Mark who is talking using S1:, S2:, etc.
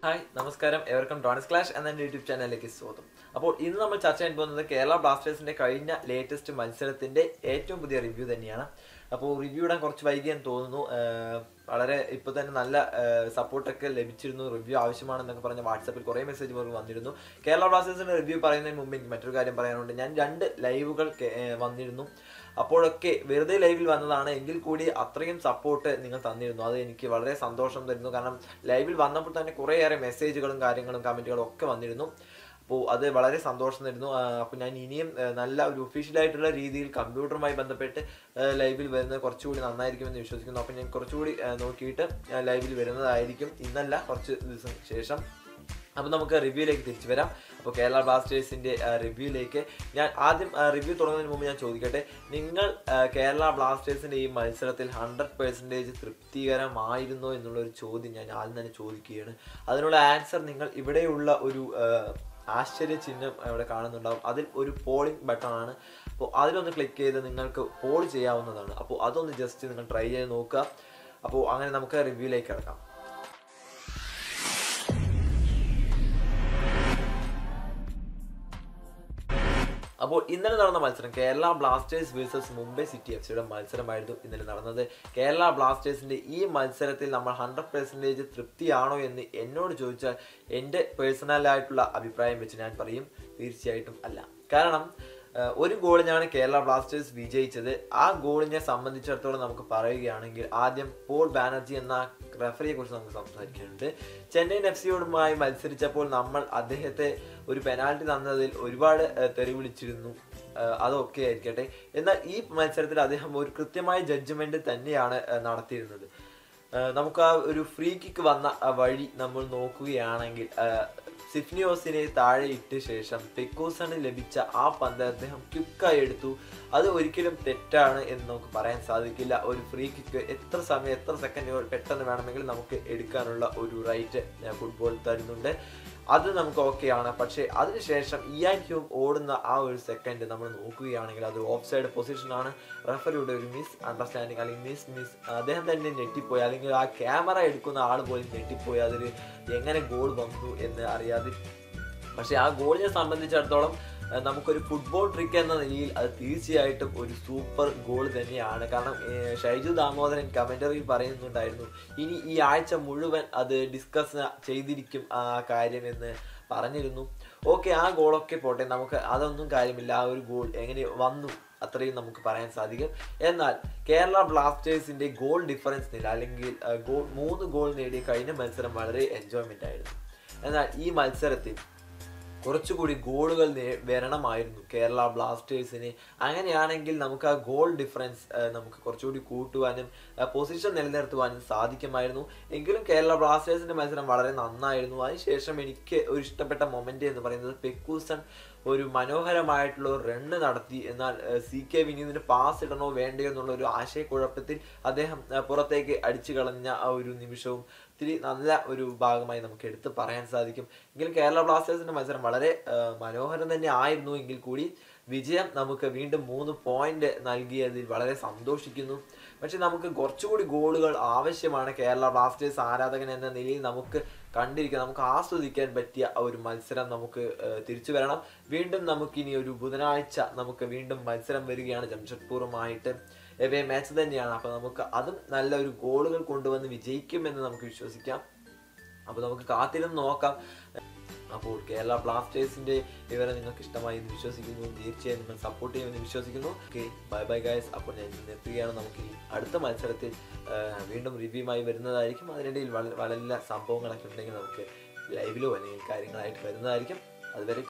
S1: hi നമസ്കാരം എവർക്കും donors clash എന്ന എൻ്റെ യൂട്യൂബ് ചാനലിലേക്ക് സ്വാഗതം അപ്പോൾ ഇന്ന് നമ്മൾ ചർച്ച ചെയ്യാൻ പോകുന്നത് കേരള ബ്ലാസ്റ്റേഴ്സിന്റെ കഴിഞ്ഞ ലേറ്റസ്റ്റ് മത്സരത്തിന്റെ ഏറ്റവും പുതിയ റിവ്യൂ തന്നെയാണ് അപ്പോൾ റിവ്യൂ ഇടാൻ കുറച്ച് വൈകിയെന്ന് തോന്നുന്നു ആഹ് വളരെ ഇപ്പോൾ തന്നെ നല്ല സപ്പോർട്ടൊക്കെ ലഭിച്ചിരുന്നു റിവ്യൂ ആവശ്യമാണെന്നൊക്കെ പറഞ്ഞ് വാട്സാപ്പിൽ കുറേ മെസ്സേജ് വന്നിരുന്നു കേരള ബ്ലാസ്റ്റേഴ്സിന്റെ റിവ്യൂ പറയുന്നതിന് മുമ്പ് എനിക്ക് മറ്റൊരു കാര്യം പറയാനുണ്ട് ഞാൻ രണ്ട് ലൈവുകൾ കേ- ഏഹ് വന്നിരുന്നു അപ്പോഴൊക്കെ വെറുതെ ലൈവിൽ വന്നതാണ് എങ്കിൽ കൂടി അത്രയും സപ്പോർട്ട് നിങ്ങൾ തന്നിരുന്നു അത് എനിക്ക് വളരെ സന്തോഷം തരുന്നു കാരണം ലൈവിൽ വന്നപ്പോൾ തന്നെ കുറേയേറെ മെസ്സേജുകളും കാര്യങ്ങളും കമൻറ്റുകളും ഒക്കെ വന്നിരുന്നു അപ്പോൾ അത് വളരെ സന്തോഷം തരുന്നു അപ്പോൾ ഞാൻ ഇനിയും ആ, നല്ല ഒരു ഒഫീഷ്യലായിട്ടുള്ള രീതിയിൽ കമ്പ്യൂട്ടറുമായി ബന്ധപ്പെട്ട് ആ, ലൈവിൽ വരുന്നത് കുറച്ചുകൂടി നന്നായിരിക്കുമെന്ന് വിശ്വസിക്കുന്നു അപ്പോൾ ഞാൻ കുറച്ചുകൂടി ആ, നോക്കിയിട്ട് ആ, ലൈവിൽ വരുന്നതായിരിക്കും ഇന്നല്ല കുറച്ച് ദിവസം ശേഷം അപ്പോൾ നമുക്ക് റിവ്യൂയിലേക്ക് തിരിച്ചു വരാം അപ്പോൾ കേരള ബ്ലാസ്റ്റേഴ്സിന്റെ റിവ്യൂയിലേക്ക് ഞാൻ ആദ്യം റിവ്യൂ തുടങ്ങുന്നതിന് മുമ്പ് ഞാൻ ചോദിക്കട്ടെ നിങ്ങൾ ആ, കേരള ബ്ലാസ്റ്റേഴ്സിന്റെ ഈ മത്സരത്തിൽ ഹൺഡ്രഡ് പെർസെൻറ്റേജ് തൃപ്തികരമായിരുന്നോ എന്നുള്ള ഒരു ചോദ്യം ഞാൻ ആദ്യം തന്നെ ചോദിക്കുകയാണ് അതിനുള്ള ആൻസർ നിങ്ങൾ ഇവിടെയുള്ള ഒരു ആ, ആശ്ചര്യ ചിഹ്നം അവിടെ കാണുന്നുണ്ടാവും അതിൽ ഒരു പോളിംഗ് ബട്ടൺ ആണ് അപ്പോൾ അതിലൊന്ന് ക്ലിക്ക് ചെയ്ത് നിങ്ങൾക്ക് പോൾ ചെയ്യാവുന്നതാണ് അപ്പോൾ അതൊന്ന് ജസ്റ്റ് നിങ്ങൾ ട്രൈ ചെയ്ത് നോക്കുക അപ്പോൾ അങ്ങനെ നമുക്ക് റിവ്യൂയിലേക്ക് കിടക്കാം അപ്പോൾ ഇന്നലെ നടന്ന മത്സരം Kerala Blasters versus Mumbai City F സിയുടെ മത്സരമായിരുന്നു ഇന്നലെ നടന്നത് കേരള ബ്ലാസ്റ്റേഴ്സിന്റെ ഈ മത്സരത്തിൽ നമ്മൾ ഹൺഡ്രഡ് പെർസെൻറ്റേജ് തൃപ്തിയാണോ എന്ന് എന്നോട് ചോദിച്ചാൽ എൻ്റെ പേഴ്സണലായിട്ടുള്ള അഭിപ്രായം വെച്ച് ഞാൻ പറയും തീർച്ചയായിട്ടും അല്ല കാരണം ഏഹ്, ഒരു ഗോളിനാണ് കേരള ബ്ലാസ്റ്റേഴ്സ് വിജയിച്ചത് ആ ഗോളിനെ സംബന്ധിച്ചിടത്തോളം നമുക്ക് പറയുകയാണെങ്കിൽ ആദ്യം പോൾ ബാനർജി എന്ന റെഫറിയെ കുറിച്ച് നമുക്ക് സംസാരിക്കാനുണ്ട് ചെന്നൈയിൻ എഫ് സിയോടുമായി മത്സരിച്ചപ്പോൾ നമ്മൾ അദ്ദേഹത്തെ ഒരു പെനാൽറ്റി തന്നതിൽ ഒരുപാട് ഏഹ്, തെറി വിളിച്ചിരുന്നു ഏഹ്, അതൊക്കെ ആയിരിക്കട്ടെ എന്നാൽ ഈ മത്സരത്തിൽ അദ്ദേഹം ഒരു കൃത്യമായ ജഡ്ജ്മെന്റ് തന്നെയാണ് ഏഹ്, നടത്തിയിരുന്നത് ഏഹ്, നമുക്ക് ആ ഒരു ഫ്രീ കിക്ക് വന്ന ആ വഴി നമ്മൾ നോക്കുകയാണെങ്കിൽ ഏഹ്, സിഫ്നിയോസിനെ താഴെ ഇട്ട ശേഷം പെക്കോസണ് ലഭിച്ച ആ പന്ത് അദ്ദേഹം ക്വിക്കായി എടുത്തു അത് ഒരിക്കലും തെറ്റാണ് എന്ന് നമുക്ക് പറയാൻ സാധിക്കില്ല ഒരു ഫ്രീ കിക്ക് എത്ര സമയം എത്ര സെക്കൻഡുകൾ പെട്ടെന്ന് വേണമെങ്കിൽ നമുക്ക് എടുക്കാനുള്ള ഒരു റൈറ്റ് ഫുട്ബോൾ തരുന്നുണ്ട് അത് നമുക്ക് ഓക്കെയാണ് പക്ഷേ അതിനുശേഷം ഇയാൻ ഹ്യൂം ഓടുന്ന ആ ഒരു സെക്കൻഡ് നമ്മൾ നോക്കുകയാണെങ്കിൽ അത് ഓഫ് സൈഡ് പൊസിഷനാണ് റെഫറിയുടെ ഒരു മിസ് അണ്ടർസ്റ്റാൻഡിങ് അല്ലെങ്കിൽ മിസ് മിസ് അദ്ദേഹം തന്നെ ഞെട്ടിപ്പോയി അല്ലെങ്കിൽ ആ ക്യാമറ എടുക്കുന്ന ആൾ പോലും ഞെട്ടിപ്പോയി അതിൽ എങ്ങനെ ഗോൾ വന്നു എന്ന് അറിയാതെ പക്ഷേ ആ ഗോളിനെ സംബന്ധിച്ചിടത്തോളം ഏഹ് നമുക്കൊരു ഫുട്ബോൾ ട്രിക്ക് എന്ന നിലയിൽ അത് തീർച്ചയായിട്ടും ഒരു സൂപ്പർ ഗോൾ തന്നെയാണ് കാരണം ഏഹ് ഷൈജു ദാമോദരൻ കമന്ററിയിൽ പറയുന്നുണ്ടായിരുന്നു ഇനി ഈ ആഴ്ച മുഴുവൻ അത് ഡിസ്കസ് ചെയ്തിരിക്കും ആ കാര്യമെന്ന് പറഞ്ഞിരുന്നു ഓക്കെ ആ ഗോളൊക്കെ പോട്ടെ നമുക്ക് അതൊന്നും കാര്യമില്ല ആ ഒരു ഗോൾ എങ്ങനെ വന്നു അത്രയും നമുക്ക് പറയാൻ സാധിക്കും എന്നാൽ കേരള ബ്ലാസ്റ്റേഴ്സിന്റെ ഗോൾ ഡിഫറൻസ് നില അല്ലെങ്കിൽ ഏഹ്, ഗോൾ മൂന്ന് ഗോൾ നേടിയ കഴിഞ്ഞ മത്സരം വളരെ എൻജോയ്മെന്റ് ആയിരുന്നു എന്നാൽ ഈ മത്സരത്തിൽ കുറച്ചുകൂടി ഗോളുകൾ നേ- വരണമായിരുന്നു കേരള ബ്ലാസ്റ്റേഴ്സിന് അങ്ങനെയാണെങ്കിൽ നമുക്ക് ആ ഗോൾ ഡിഫറൻസ് ഏഹ്, നമുക്ക് കുറച്ചുകൂടി കൂട്ടുവാനും പൊസിഷൻ നിലനിർത്തുവാനും സാധിക്കുമായിരുന്നു എങ്കിലും കേരള ബ്ലാസ്റ്റേഴ്സിന്റെ മത്സരം വളരെ നന്നായിരുന്നു അതിനുശേഷം എനിക്ക് ഒരു ഇഷ്ടപ്പെട്ട മൊമെന്റ് എന്ന് പറയുന്നത് പെക്കൂസൺ ഒരു മനോഹരമായിട്ടുള്ള ഒരു റണ്ണ് നടത്തി എന്നാൽ സി കെ വിനീതിന് പാസ് ഇടണോ വേണ്ടയോ എന്നുള്ള ഒരു ആശയക്കുഴപ്പത്തിൽ അദ്ദേഹം ഏഹ്, പുറത്തേക്ക് അടിച്ചു കളഞ്ഞ ആ ഒരു നിമിഷവും ഇത്തിരി നല്ല ഒരു ഭാഗമായി നമുക്ക് എടുത്ത് പറയാൻ സാധിക്കും എങ്കിലും കേരള ബ്ലാസ്റ്റേഴ്സിന്റെ മത്സരം വളരെ ഏഹ്, മനോഹരം തന്നെ ആയിരുന്നു എങ്കിൽ കൂടി വിജയം നമുക്ക് വീണ്ടും മൂന്ന് പോയിന്റ് നൽകിയതിൽ വളരെ സന്തോഷിക്കുന്നു പക്ഷെ നമുക്ക് കുറച്ചുകൂടി ഗോളുകൾ ആവശ്യമാണ് കേരള ബ്ലാസ്റ്റേഴ്സ് ആരാധകൻ എന്ന നിലയിൽ നമുക്ക് കണ്ടിരിക്കാൻ നമുക്ക് ആസ്വദിക്കാൻ പറ്റിയ ആ ഒരു മത്സരം നമുക്ക് ഏഹ്, തിരിച്ചു വരണം വീണ്ടും നമുക്കിനി ഒരു ബുധനാഴ്ച നമുക്ക് വീണ്ടും മത്സരം വരികയാണ് ജംഷഡ്പൂറുമായിട്ട് എവേ മാച്ച് തന്നെയാണ് അപ്പൊ നമുക്ക് അതും നല്ല ഒരു ഗോളുകൾ കൊണ്ടുവന്ന് വിജയിക്കുമെന്ന് നമുക്ക് വിശ്വസിക്കാം അപ്പൊ നമുക്ക് കാത്തിരുന്ന് നോക്കാം അപ്പോൾ കേരള ബ്ലാസ്റ്റേഴ്സിന്റെ വിവരം നിങ്ങൾക്ക് ഇഷ്ടമായി എന്ന് വിശ്വസിക്കുന്നു തീർച്ചയായും നിങ്ങൾ സപ്പോർട്ട് ചെയ്യുമെന്ന് വിശ്വസിക്കുന്നു ഓക്കെ ബൈ ബൈ ഗൈസ് അപ്പോൾ ഞാൻ ഇന്ന് നിർത്തുകയാണ് നമുക്ക് ഇനി അടുത്ത മത്സരത്തിൽ ആ, വീണ്ടും റിവ്യൂമായി വരുന്നതായിരിക്കും അതിനിടയിൽ വളരെ വളരെ സംഭവങ്ങളൊക്കെ ഉണ്ടെങ്കിൽ നമുക്ക് ലൈവിലോ അല്ലെങ്കിൽ കാര്യങ്ങളായിട്ട് വരുന്നതായിരിക്കും അതുവരെ